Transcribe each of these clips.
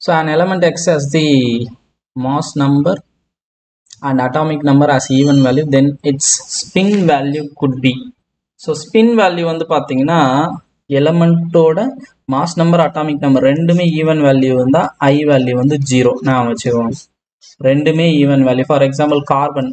So an element X has the mass number and atomic number as even value, then its spin value could be. So spin value வந்து பார்த்தீங்கன்னா எலமெண்ட்டோட mass number atomic number ரெண்டுமே even value இருந்தால் I value வந்து zero நான் வச்சுக்கோங்க ரெண்டுமே even value for example carbon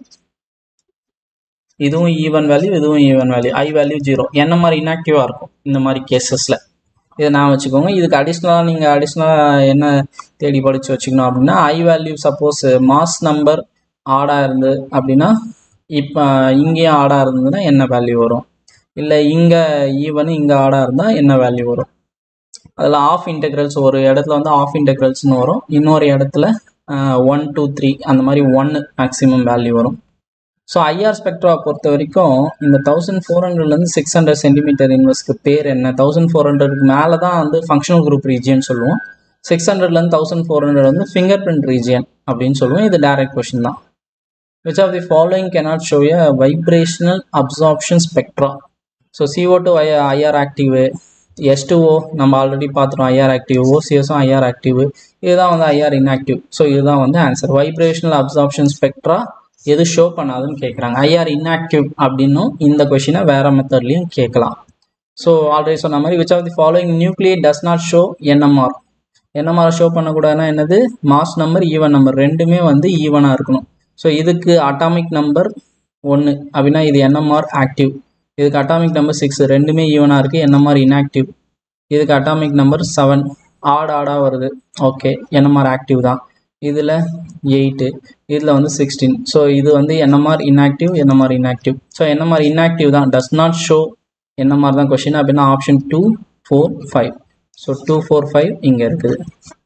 இதுவும் ஈவன் வேல்யூ இதுவும் even value I value zero என்ன மாதிரி இன்ஆக்டிவாக இருக்கும் இந்த மாதிரி கேசஸில் இதை நான் வச்சுக்கோங்க இதுக்கு அடிஷ்னலாக நீங்கள் அடிஷ்னலாக என்ன தேடி படித்து வச்சுக்கணும் அப்படின்னா I value suppose mass number ஆடாக இருந்து அப்படின்னா இப்போ இங்கேயும் ஆடாக இருந்ததுன்னா என்ன வேல்யூ வரும் இல்லை இங்கே ஈவன் இங்கே ஆடாக இருந்தால் என்ன வேல்யூ வரும் அதில் ஆஃப் இன்டெக்ரல்ஸ் ஒரு இடத்துல வந்து ஆஃப் இன்டெக்ரல்ஸ்னு வரும் இன்னொரு இடத்துல ஒன் டூ த்ரீ அந்த மாதிரி ஒன்று மேக்ஸிமம் வேல்யூ வரும் ஸோ ஐஆர் ஸ்பெக்ட்ரா பொறுத்த வரைக்கும் இந்த தௌசண்ட் ஃபோர் ஹண்ட்ரட்லேருந்து சிக்ஸ் ஹண்ட்ரட் சென்டிமீட்டர் இன்வெஸ்ட்க்கு பேர் என்ன தௌசண்ட் ஃபோர் ஹண்ட்ரடுக்கு மேலே தான் வந்து ஃபங்க்ஷனல் குரூப் ரீஜியன் சொல்லுவோம் சிக்ஸ் ஹண்ட்ரட்லேருந்து தௌசண்ட் ஃபோர் ஹண்ட்ரட் வந்து ஃபிங்கர் பிரிண்ட் ரீஜியன் அப்படின்னு சொல்லுவோம் இது டைரக்ட் கொஷின் தான் which of the following cannot show a vibrational absorption spectra so CO2 too I IR active S two O நம்ம ஆல்ரெடி பார்த்துட்டோம் IR active ஓசிஎஸும் IR active இதுதான் வந்து IR inactive so இதுதான் வந்து ஆன்சர் வைப்ரேஷனல் அப்சார்ப்ஷன் ஸ்பெக்ட்ரா எது show பண்ணாதுன்னு கேட்குறாங்க IR inactive அப்படின்னும் இந்த கொஷினை வேற மெத்தட்லையும் கேட்கலாம் ஸோ ஆல்ரெடி சொன்ன மாதிரி which of the following nuclear does not show NMR NMR show பண்ணக்கூடாதுன்னா என்னது மாஸ் நம்பர் ஈவன் நம்பர் ரெண்டுமே வந்து ஈவனாக இருக்கணும் ஸோ இதுக்கு அட்டாமிக் நம்பர் ஒன்று அப்படின்னா இது என்எம்ஆர் ஆக்டிவ் இதுக்கு அட்டாமிக் நம்பர் சிக்ஸ் ரெண்டுமே ஈவனாக இருக்குது என்எம்ஆர் inactive இதுக்கு அட்டாமிக் நம்பர் செவன் ஆட் ஆடாக வருது ஓகே என்எம்ஆர் ஆக்டிவ் தான் இதில் எயிட்டு இதில் வந்து சிக்ஸ்டீன் ஸோ இது வந்து NMR inactive NMR inactive so NMR inactive தான் டஸ் நாட் ஷோ என்எம்ஆர் தான் கொஷின் அப்படின்னா option two four five so two four five இங்கே இருக்குது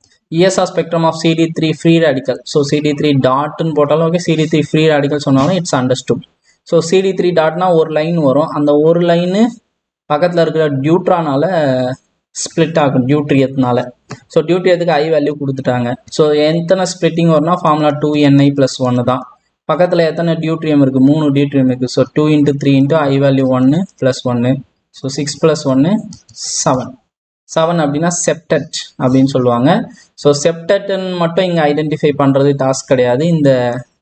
ESR spectrum of CD3 free radical. So CD3 டாட்னு போட்டாலும் ஓகே CD3 free radical சொன்னாலும் it's understood so CD3 டாட்னா ஒரு லைன் வரும் அந்த ஒரு லைனு பக்கத்தில் இருக்கிற டியூட்ரானால ஸ்ப்ளிட் ஆகும் டியூட்ரியத்னால ஸோ டியூட்ரியத்துக்கு ஐ வேல்யூ கொடுத்துட்டாங்க ஸோ எத்தனை ஸ்ப்ளிட்டிங் வரும்னா ஃபார்முலா டூ என்ஐ ப்ளஸ் ஒன்று தான் பக்கத்தில் எத்தனை டியூட்ரியம் இருக்குது மூணு டியூட்ரியம் இருக்குது so two into three into I value ஒன்று ப்ளஸ் ஒன்று ஸோ சிக்ஸ் ப்ளஸ் ஒன்று செவன் செவன் அப்படின்னா செப்டட் அப்படின்னு சொல்லுவாங்க ஸோ செப்டட்னு மட்டும் இங்கே ஐடென்டிஃபை பண்ணுறது டாஸ்க் கிடையாது இந்த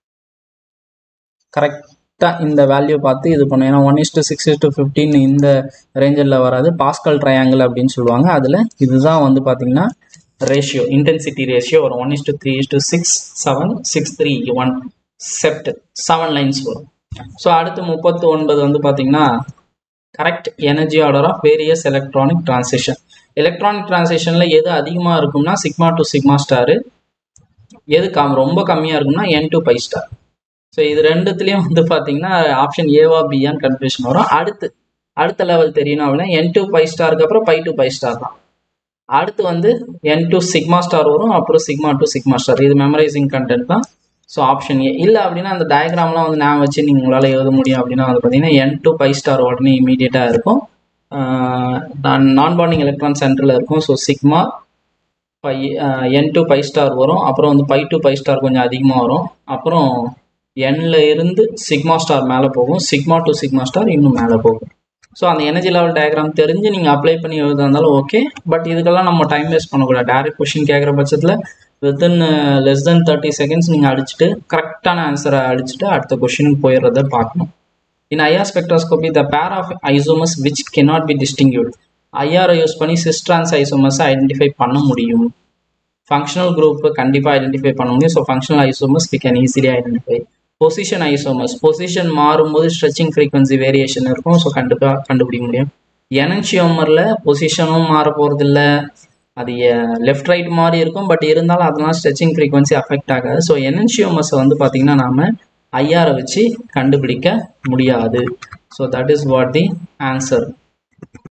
கரெக்டாக இந்த வேல்யூ பார்த்து இது பண்ணும் ஏன்னா one is to six is to fifteen இந்த ரேஞ்சில் வராது பாஸ்கல் ட்ரையாங்கிள் அப்படின்னு சொல்லுவாங்க அதில் இதுதான் வந்து பார்த்தீங்கன்னா ரேஷியோ இன்டென்சிட்டி ரேஷியோ வரும் one is to three is to six seven six three one sept seven lines வரும் ஸோ அடுத்து முப்பத்து ஒன்பது வந்து பார்த்தீங்கன்னா correct energy order of various electronic transition எலக்ட்ரானிக் டிரான்சிஷனில் எது அதிகமாக இருக்கும்னா சிக்மா டு சிக்மா ஸ்டாரு எது கம் ரொம்ப கம்மியாக இருக்கும்னா N to pi star so இது ரெண்டுத்துலேயும் வந்து பார்த்தீங்கன்னா ஆப்ஷன் ஏவா பியான்னு கன்ஃபியூஷன் வரும் அடுத்து அடுத்த லெவல் தெரியணும் அப்படின்னா என் டூ பை ஸ்டாருக்கு அப்புறம் பை டு பை ஸ்டார் தான் அடுத்து வந்து என் டூ சிக்மா ஸ்டார் வரும் அப்புறம் சிக்மா டு சிக்மா ஸ்டார் இது மெமரைசிங் கண்டென்ட் தான் ஸோ ஆப்ஷன் ஏ இல்லை அப்படின்னா அந்த டயக்ராம்லாம் வந்து நான் வச்சு நீங்கள் உங்களால் எழுத முடியும் அப்படின்னா வந்து பார்த்தீங்கன்னா என் டூ பை ஸ்டார் உடனே இமீடியட்டாக இருக்கும் நான் பாண்டிங் எலக்ட்ரான் சென்டரில் இருக்கும் so sigma pi N to pi star வரும் அப்புறம் வந்து பை டூ பை ஸ்டார் கொஞ்சம் அதிகமாக வரும் அப்புறம் என்ல இருந்து சிக்மா ஸ்டார் மேலே போகும் சிக்மா டு சிக்மா ஸ்டார் இன்னும் மேலே போகும் ஸோ அந்த எனர்ஜி லெவல் டயக்ராம் தெரிஞ்சு நீங்கள் அப்ளை பண்ணி எழுத இருந்தாலும் ஓகே பட் இதுக்கெல்லாம் நம்ம டைம் வேஸ்ட் பண்ணக்கூடாது டேரக்ட் கொஷின் கேட்குற பட்சத்தில் within less then thirty seconds நீங்கள் அடிச்சுட்டு கரெக்டான ஆன்சரை அடிச்சுட்டு அடுத்த கொஷினுக்கு போயிடுறத பார்க்கணும் இன் IR spectroscopy the pair of isomers which cannot be distinguished ஐஆரை யூஸ் பண்ணி சிஸ்ட்ரான்ஸ் ஐசோமஸை ஐடென்டிஃபை பண்ண முடியும் ஃபங்க்ஷனல் குரூப் கண்டிப்பாக ஐடென்டிஃபை பண்ண முடியும் so functional isomers we can easily identify position isomers position மாறும்போது ஸ்ட்ரெச்சிங் ஃப்ரீக்வன்சி வேரியேஷன் இருக்கும் ஸோ கண்டிப்பாக கண்டுபிடிக்க முடியும் எனன்சியோமரில் பொசிஷனும் மாற போகிறதில்ல அது லெஃப்ட் ரைட் மாதிரி இருக்கும் பட் இருந்தாலும் அதெல்லாம் ஸ்ட்ரெச்சிங் ஃப்ரீக்வன்சி அஃபெக்ட் ஆகாது ஸோ எனன்சியோமஸை வந்து பார்த்திங்கன்னா நாம் ஐஆரை வச்சு கண்டுபிடிக்க முடியாது so that is what the answer